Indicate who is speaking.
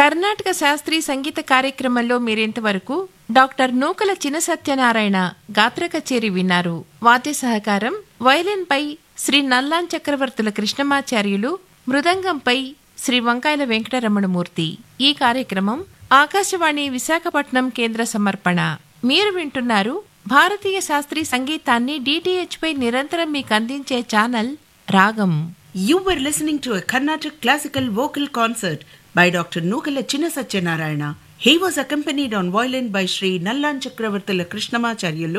Speaker 1: కర్ణాటక శాస్త్రీయ సంగీత కార్యక్రమంలో మీరింతవరకు డాక్టర్ నూకల చిన సత్యనారాయణ గాత్ర కచేరి విన్నారు వాద్య సహకారం వయలిన్ పై శ్రీ నల్లాన్ చక్రవర్తుల కృష్ణమాచార్యులు మృదంగంపై శ్రీ వంకాయల వెంకటరమణమూర్తి ఈ కార్యక్రమం ఆకాశవాణి విశాఖపట్నం కేంద్ర సమర్పణ మీరు వింటున్నారు భారతీయ శాస్త్రీయ సంగీతాన్ని డిటిహెచ్ పై నిరంతరం మీకు అందించే ఛానల్ రాగం
Speaker 2: You were listening to a Carnatic classical vocal concert by Dr. Nukala Chinna Satyanarayana. He was accompanied on violin by Sri Nallan Chakravartila Krishnamacharyalu